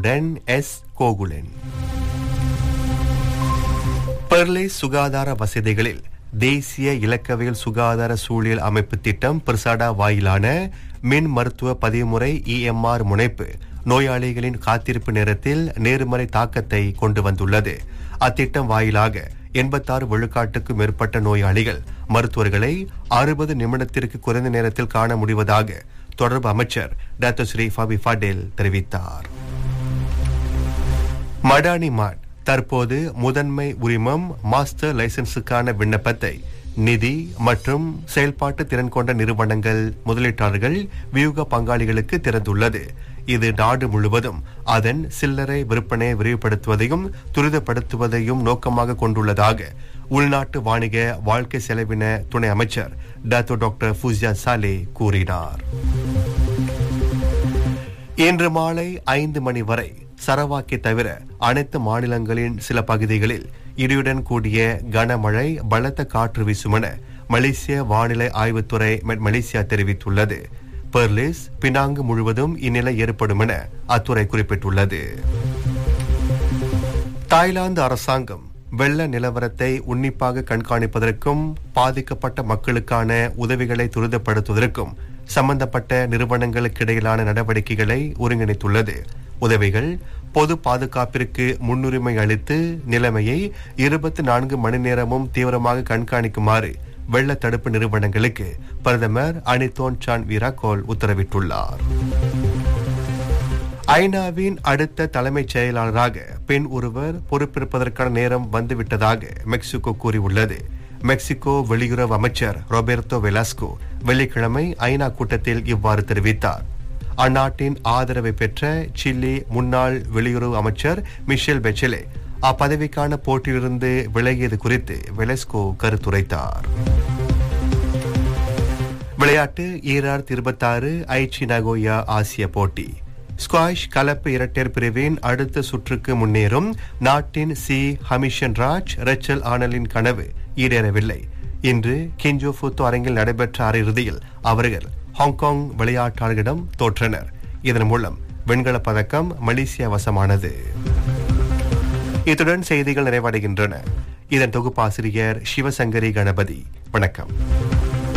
செய்திகளுடன் எஸ் கோகுலன் பெர்லே சுகாதார வசதிகளில் தேசிய இலக்கவியல் சுகாதார சூழியல் அமைப்பு திட்டம் பிரசாடா வாயிலான மின் மருத்துவ பதிவுமுறை இஎம்ஆர் முனைப்பு நோயாளிகளின் காத்திருப்பு நேரத்தில் நேர்மறை தாக்கத்தை கொண்டு வந்துள்ளது அத்திட்டம் வாயிலாக எண்பத்தாறு விழுக்காட்டுக்கும் மேற்பட்ட நோயாளிகள் மருத்துவர்களை அறுபது நிமிடத்திற்கு குறைந்த நேரத்தில் காண முடிவதாக தொடர்பு அமைச்சர் டாக்டர் ஸ்ரீ ஃபபி ஃபடேல் தெரிவித்தார் மடானி மாட் தற்போது முதன்மை உரிமம் மாஸ்டர் லைசன்ஸுக்கான விண்ணப்பத்தை நிதி மற்றும் செயல்பாட்டு திறன் கொண்ட நிறுவனங்கள் முதலீட்டாளர்கள் வியூக பங்காளிகளுக்கு திறந்துள்ளது இது நாடு முழுவதும் அதன் சில்லறை விற்பனையை விரிவுபடுத்துவதையும் துரிதப்படுத்துவதையும் நோக்கமாக கொண்டுள்ளதாக உள்நாட்டு வாணிக வாழ்க்கை செலவின துணை அமைச்சர் டாக்டர் டாக்டர் ஃபூசியா சாலே கூறினார் இன்று மாலை ஐந்து மணி வரை சரவாக்கை தவிர அனைத்து மாநிலங்களின் சில பகுதிகளில் இடியுடன் கூடிய கனமழை பலத்த காற்று வீசுமென மலேசிய வானிலை ஆய்வுத்துறை மெட் மலேசியா தெரிவித்துள்ளது பெர்லிஸ் பினாங்கு முழுவதும் இந்நிலை ஏற்படும் என அத்துறை குறிப்பிட்டுள்ளது தாய்லாந்து அரசாங்கம் வெள்ள நிலவரத்தை உன்னிப்பாக கண்காணிப்பதற்கும் பாதிக்கப்பட்ட மக்களுக்கான உதவிகளை துரிதப்படுத்துவதற்கும் சம்பந்தப்பட்ட நிறுவனங்களுக்கு இடையிலான நடவடிக்கைகளை ஒருங்கிணைத்துள்ளது உதவிகள் பொது பாதுகாப்பிற்கு முன்னுரிமை அளித்து நிலைமையை இருபத்தி நான்கு மணி நேரமும் தீவிரமாக கண்காணிக்குமாறு வெள்ள தடுப்பு நிறுவனங்களுக்கு பிரதமர் அனிதோன் சான் வீராகோல் உத்தரவிட்டுள்ளார் ஐநாவின் அடுத்த தலைமைச் செயலாளராக பெண் ஒருவர் பொறுப்பேற்பதற்கான நேரம் வந்துவிட்டதாக மெக்சிகோ கூறியுள்ளது மெக்சிகோ வெளியுறவு அமைச்சர் ரொபெர்டோ வெலாஸ்கோ வெள்ளிக்கிழமை ஐநா கூட்டத்தில் இவ்வாறு தெரிவித்தார் அந்நாட்டின் ஆதரவை பெற்ற சில்லி முன்னாள் வெளியுறவு அமைச்சர் மிஷேல் பெச்சலே அப்பதவிக்கான போட்டியிலிருந்து விலகியது குறித்து வெலஸ்கோ கருத்துரைத்தார் விளையாட்டு ஈராயிரத்தி இருபத்தாறு ஐச்சி நகோயா ஆசிய போட்டி ஸ்குவாஷ் கலப்பு இரட்டையர் பிரிவின் அடுத்த சுற்றுக்கு முன்னேறும் நாட்டின் சி ஹமிஷன் ராஜ் ரச்சல் ஆனலின் கனவு ஈடேறவில்லை இன்று கிஞ்சோ ஃபுத்தோ அரங்கில் நடைபெற்ற அரையிறுதியில் அவர்கள் ஹாங்காங் விளையாட்டாளர்களிடம் தோற்றனர் இதன் மூலம் வெண்கலப் பதக்கம் மலேசியா வசமானது இத்துடன் செய்திகள் நிறைவடைகின்றன இதன் தொகுப்பாசிரியர் சிவசங்கரி கணபதி வணக்கம்